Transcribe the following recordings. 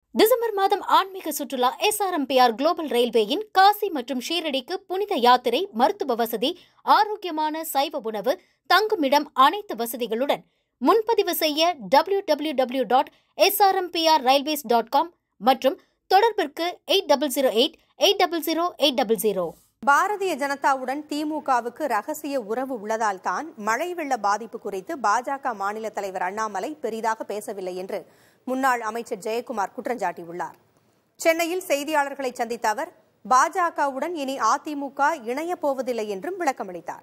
December மாதம் ஆன்மீக சுற்றுலா எஸ்ஆர்எம்பிஆர் குளோபல் ரயில்வேயின் காசி மற்றும் ஷீரடிக்கு புனித யாத்திரை மருத்துவ வசதி ஆரோக்கியமான சைவ உணவு தங்குமிடம் அனைத்து வசதிகளுடன் முன்பதிவு செய்ய W W W dot SRMPR railways dot com மற்றும் தொடர்பிற்கு eight double zero eight eight double zero eight double zero Bharatiya ஜனதாவுடன் திமுகவுக்கு ரகசிய உறவு உள்ளதால் தான் மழை வெள்ள பாதிப்பு குறித்து பாஜக மாநில தலைவர் அண்ணாமலை பெரிதாக பேசவில்லை என்று முன்னாள் அமைச்சர் ஜெயக்குமார் குற்றஞ்சாட்டியுள்ளார் சென்னையில் செய்தியாளர்களை சந்தித்த அவர் பாஜகவுடன் இனி அதிமுக இணையப் போவதில்லை என்றும் விளக்கமளித்தார்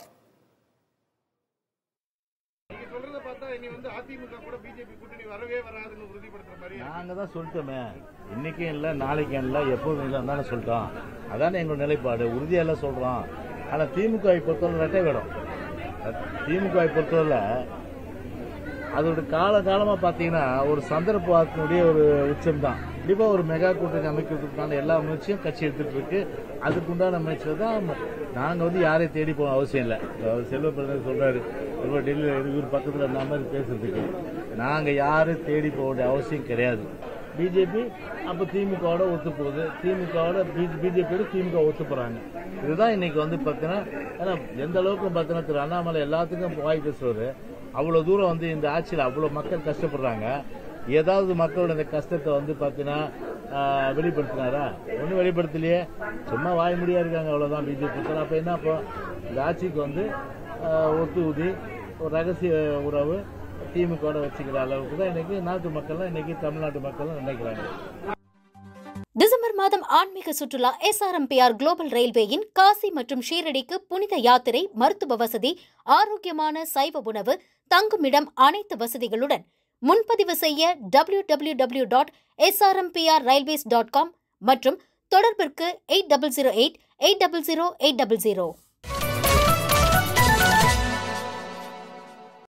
நீங்க சொல்றத பார்த்தா இனி வந்து அதிமுக கூட பிஜேபி கூட்டணி வரவே வராதுன்னு உறுதிப்படுத்துற மாதிரி நாங்க தான் சொல்லிட்டோமே இன்னைக்கும் இல்லை நாளைக்கும் இல்லை எப்போதும் இல்லை தானே சொல்லிட்டோம் அதானே எங்களோட நிலைப்பாடு உறுதியெல்லாம் சொல்றோம் ஆனா திமுகவை பொறுத்தவரை ரெட்டை வேடம் திமுகவை பொறுத்தவரை அதோட கால காலமா பாத்தீங்கன்னா ஒரு சந்தர்ப்பத்தினுடைய ஒரு உச்சம் தான் கண்டிப்பா ஒரு மெகா கூட்டணி அமைக்கிறதுக்கான எல்லா முயற்சியும் கட்சி எடுத்துட்டு இருக்கு அதுக்குண்டான முயற்சியில் தான் நாங்க வந்து யாரையும் தேடி போக அவசியம் இல்லை செல்வ பிரதமர் சொல்றாரு இவர் டெல்லியில் இவர் பக்கத்துல இந்த மாதிரி பேசுறதுக்கு நாங்க யாரும் தேடி போக வேண்டிய அவசியம் கிடையாது பிஜேபி அப்ப திமுகவோட ஒத்து போகுது திமுகவோட பிஜேபியோட திமுக ஒத்து போறாங்க இதுதான் இன்னைக்கு வந்து பாத்தீங்கன்னா ஏன்னா எந்த அளவுக்கு பாத்தீங்கன்னா திரு அண்ணாமலை எல்லாத்துக்கும் வாய் பேசுவாரு அவ்வளவு தூரம் வந்து இந்த ஆட்சியில் அவ்வளவு மக்கள் கஷ்டப்படுறாங்க ஏதாவது மக்களோட இந்த கஷ்டத்தை வந்து பாத்தீங்கன்னா ஆஹ், வெளிப்படுத்தினாரா ஒன்றும் வெளிப்படுத்தலையே சும்மா வாய் முடியா இருக்காங்க அவ்வளவுதான் பிஜேபி அப்ப என்ன இப்போ இந்த ஆட்சிக்கு வந்து ஆஹ், ஒத்து ஊதி ஒரு ரகசிய உறவு திமுக வச்சுக்கிற அளவுக்கு தான் இன்னைக்கு நாட்டு மக்கள்லாம் இன்னைக்கு தமிழ்நாட்டு மக்கள்லாம் நினைக்கிறாங்க டிசம்பர் மாதம் ஆன்மீக சுற்றுலா எஸ்ஆர்எம்பிஆர் குளோபல் ரயில்வேயின் காசி மற்றும் ஷீரடிக்கு புனித யாத்திரை மருத்துவ வசதி ஆரோக்கியமான சைவ உணவு தங்குமிடம் அனைத்து வசதிகளுடன் முன்பதிவு செய்ய W W W dot SRMPR railways dot com மற்றும் தொடர்பிற்கு eight double zero eight eight double zero eight double zero